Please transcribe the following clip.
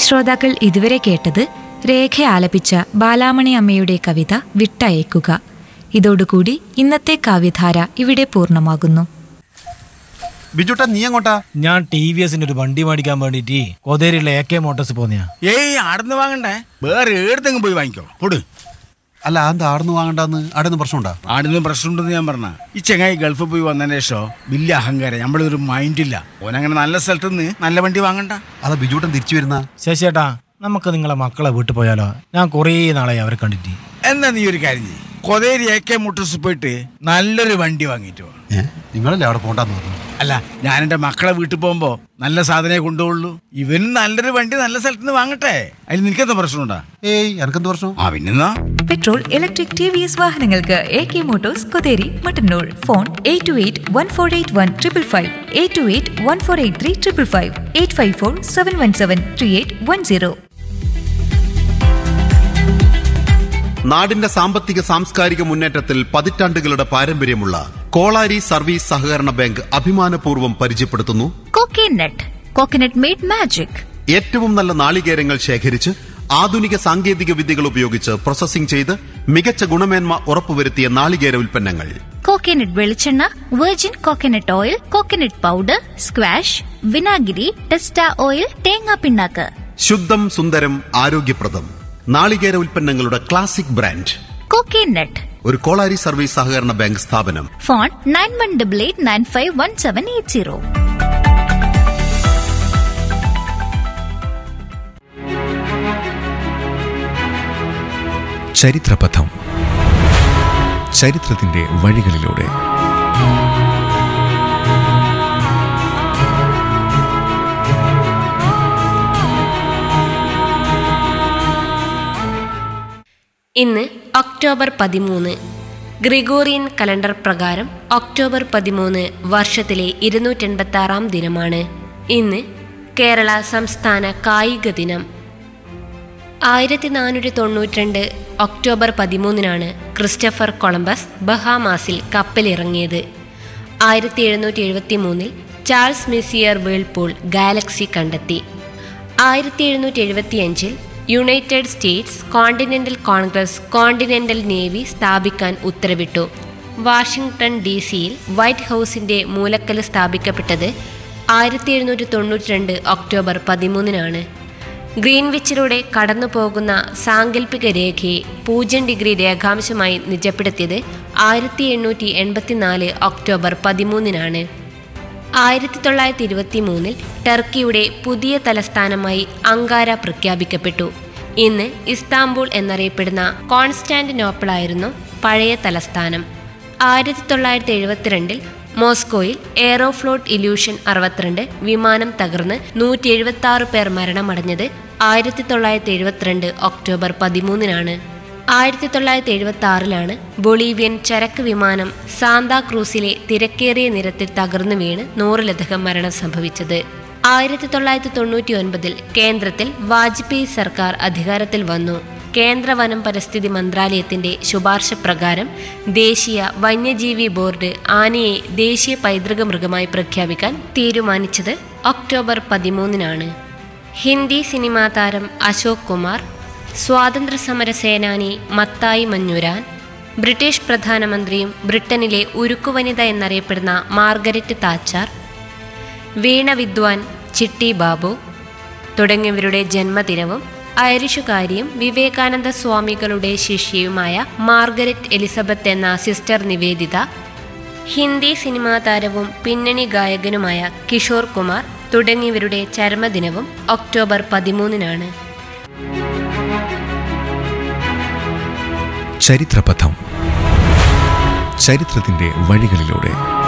ശ്രോതാക്കൾ ഇതുവരെ കേട്ടത് രേഖ ആലപിച്ച ബാലാമണി അമ്മയുടെ കവിത വിട്ടയക്കുക ഇതോടുകൂടി ഇന്നത്തെ കാവ്യധാര ഇവിടെ പൂർണ്ണമാകുന്നു ബിജുട്ടാ നീ എങ്ങോട്ടാ ഞാൻ ടി വി എസിന്റെ ഒരു വണ്ടി മേടിക്കാൻ വേണ്ടിട്ട് കോതേരിയിലെ എ കെ മോട്ടോഴ്സ് പോന്നെയാ ഏയ് ആടുന്ന് വാങ്ങണ്ടേ വേറെ ഏടത്തെങ്കിലും പോയി വാങ്ങിക്കോ പൊട് അല്ല എന്താ ആടുന്ന് വാങ്ങണ്ടെന്ന് ആടുന്ന് പ്രശ്നമുണ്ടാ ആടുന്ന് പ്രശ്നമുണ്ടെന്ന് ഞാൻ പറഞ്ഞ ഈ ചെങ്ങായി ഗൾഫിൽ പോയി വന്നതിന് ശേഷം വലിയ അഹങ്കാരം നമ്മളൊരു മൈൻഡില്ല ഓനങ്ങനെ നല്ല സ്ഥലത്ത് നിന്ന് നല്ല വണ്ടി വാങ്ങണ്ട അതാ ബിജുട്ടൻ തിരിച്ചു വരുന്ന ശശിയേട്ടാ നമുക്ക് നിങ്ങളെ മക്കളെ വീട്ടിൽ പോയാലോ ഞാൻ കുറേ നാളായി അവരെ കണ്ടിട്ട് എന്നാ നീ ഒരു കാര്യം ചെയ്യ് കൊതേരി എ കെ മോട്ടോഴ്സ് പോയിട്ട് നല്ലൊരു വണ്ടി വാങ്ങിയിട്ട് വാ ഏ നിങ്ങളല്ലേ അവിടെ പോണ്ടെന്ന് പറഞ്ഞു അല്ല ഞാൻ എൻ്റെ മക്കളെ വീട്ടിൽ പോകുമ്പോ നല്ല സാധനമേ കൊണ്ടുപോകുള്ളൂ ഇവനും നല്ലൊരു വണ്ടി നല്ല സ്ഥലത്ത് നിന്ന് വാങ്ങട്ടെ അതിൽ നിനക്കെന്താ പ്രശ്നമുണ്ടാ ഏയ് എനക്കെന്ത് പ്രശ്നം ആ പിന്നെന്നാ petrol electric T V S വാഹനങ്ങൾക്ക് A K motors Kotheri Mattannur phone eight two eight one four eight one triple five eight two eight one four eight three triple five eight five four seven one seven three eight one zero നാടിന്റെ സാമ്പത്തിക സാംസ്കാരിക മുന്നേറ്റത്തിൽ പതിറ്റാണ്ടുകളുടെ പാരമ്പര്യമുള്ള Kolari service സഹകരണ bank അഭിമാനപൂർവ്വം പരിചയപ്പെടുത്തുന്നു coconut coconut made magic ഏറ്റവും നല്ല നാളികേരങ്ങൾ ശേഖരിച്ച് ആധുനിക സാങ്കേതിക വിദ്യകൾ ഉപയോഗിച്ച് പ്രോസസ്സിംഗ് ചെയ്ത് മികച്ച ഗുണമേന്മ ഉറപ്പുവരുത്തിയ നാളികേര ഉൽപ്പന്നങ്ങൾ കോക്കനട്ട് വെളിച്ചെണ്ണ virgin coconut oil coconut powder squash വിനാഗിരി ടെസ്റ്റ ഓയിൽ തേങ്ങാ പിണ്ണാക്ക് ശുദ്ധം സുന്ദരം ആരോഗ്യപ്രദം നാളികേര ഉൽപ്പന്നങ്ങളുടെ ക്ലാസിക് ബ്രാൻഡ് കോക്കനട്ട് ഒരു കോളാരി സർവീസ് സഹകരണ ബാങ്ക് സ്ഥാപനം phone nine one double eight nine five one seven eight zero ചരിത്രപഥം ചരിത്രത്തിന്റെ വഴികളിലൂടെ ഇന്ന് ഒക്ടോബർ പതിമൂന്ന് ഗ്രിഗോറിയൻ കലണ്ടർ പ്രകാരം ഒക്ടോബർ പതിമൂന്ന് വർഷത്തിലെ ഇരുന്നൂറ്റെൺപത്തി ആറാം ദിനമാണ് ഇന്ന് കേരള സംസ്ഥാന കായിക ദിനം ആയിരത്തി നാനൂറ്റി തൊണ്ണൂറ്റിരണ്ട് ഒക്ടോബർ പതിമൂന്നിനാണ് ക്രിസ്റ്റഫർ കൊളംബസ് ബഹാമാസിൽ കപ്പലിറങ്ങിയത് ആയിരത്തി എഴുന്നൂറ്റി എഴുപത്തി മൂന്നിൽ ചാൾസ് മെസ്സിയർ വേൾപൂൾ ഗാലക്സി കണ്ടെത്തി ആയിരത്തി എഴുന്നൂറ്റി എഴുപത്തിയഞ്ചിൽ United States continental congress continental navy സ്ഥാപിക്കാൻ ഉത്തരവിട്ടു വാഷിംഗ്ടൺ ഡി സിയിൽ വൈറ്റ് ഹൗസിന്റെ മൂലക്കല് സ്ഥാപിക്കപ്പെട്ടത് ആയിരത്തി എഴുന്നൂറ്റി തൊണ്ണൂറ്റി രണ്ട് ഒക്ടോബർ പതിമൂന്നിനാണ് ഗ്രീൻവിച്ചിലൂടെ കടന്നു പോകുന്ന സാങ്കല്പിക രേഖയെ പൂജ്യം ഡിഗ്രി രേഖാംശമായി നിജപ്പെടുത്തിയത് ആയിരത്തി എണ്ണൂറ്റി എൺപത്തിനാല് ഒക്ടോബർ പതിമൂന്നിനാണ് ആയിരത്തി തൊള്ളായിരത്തി ഇരുപത്തി മൂന്നിൽ ടർക്കിയുടെ പുതിയ തലസ്ഥാനമായി അങ്കാര പ്രഖ്യാപിക്കപ്പെട്ടു ഇന്ന് ഇസ്താംബൂൾ എന്നറിയപ്പെടുന്ന കോൺസ്റ്റാന്റിനോപ്പിളായിരുന്നു പഴയ തലസ്ഥാനം ആയിരത്തി തൊള്ളായിരത്തി എഴുപത്തിരണ്ടിൽ മോസ്കോയിൽ എയറോഫ്ലോട്ട് ഇല്യൂഷൻ അറുപത്തിരണ്ട് വിമാനം തകർന്ന് നൂറ്റി എഴുപത്തി ആറ് പേർ മരണമടഞ്ഞത് ആയിരത്തി തൊള്ളായിരത്തി എഴുപത്തിരണ്ട് ഒക്ടോബർ പതിമൂന്നിനാണ് ആയിരത്തി തൊള്ളായിരത്തി എഴുപത്തി ആറിലാണ് ബൊളീവിയൻ ചരക്ക് വിമാനം സാന്താക്രൂസിലെ തിരക്കേറിയ നിരത്തിൽ തകർന്നു വീണ് നൂറിലധികം മരണം സംഭവിച്ചത് ആയിരത്തി തൊള്ളായിരത്തി തൊണ്ണൂറ്റി ഒൻപതിൽ കേന്ദ്രത്തിൽ വാജ്പേയി സർക്കാർ അധികാരത്തിൽ വന്നു കേന്ദ്ര വനം പരിസ്ഥിതി മന്ത്രാലയത്തിന്റെ ശുപാർശ പ്രകാരം ദേശീയ വന്യജീവി ബോർഡ് ആനയെ ദേശീയ പൈതൃക മൃഗമായി പ്രഖ്യാപിക്കാൻ തീരുമാനിച്ചത് ഒക്ടോബർ പതിമൂന്നിനാണ് ഹിന്ദി സിനിമാ താരം അശോക് കുമാർ സ്വാതന്ത്ര്യ സമര സേനാനി മത്തായി മഞ്ഞുരാൻ ബ്രിട്ടീഷ് പ്രധാനമന്ത്രിയും ബ്രിട്ടനിലെ ഉരുക്കുവനിത എന്നറിയപ്പെടുന്ന മാർഗരറ്റ് താച്ചാർ വീണ വിദ്വാൻ ചിട്ടി ബാബു തുടങ്ങിയവരുടെ ജന്മദിനവും ഐറിഷുകാരിയും വിവേകാനന്ദ സ്വാമികളുടെ ശിഷ്യയുമായ മാർഗരറ്റ് എലിസബത്ത് എന്ന സിസ്റ്റർ നിവേദിത ഹിന്ദി സിനിമാ താരവും പിന്നണി ഗായകനുമായ കിഷോർ കുമാർ തുടങ്ങിയവരുടെ ചരമദിനവും ഒക്ടോബർ പതിമൂന്നിനാണ് ചരിത്രപഥം ചരിത്രത്തിന്റെ വഴികളിലൂടെ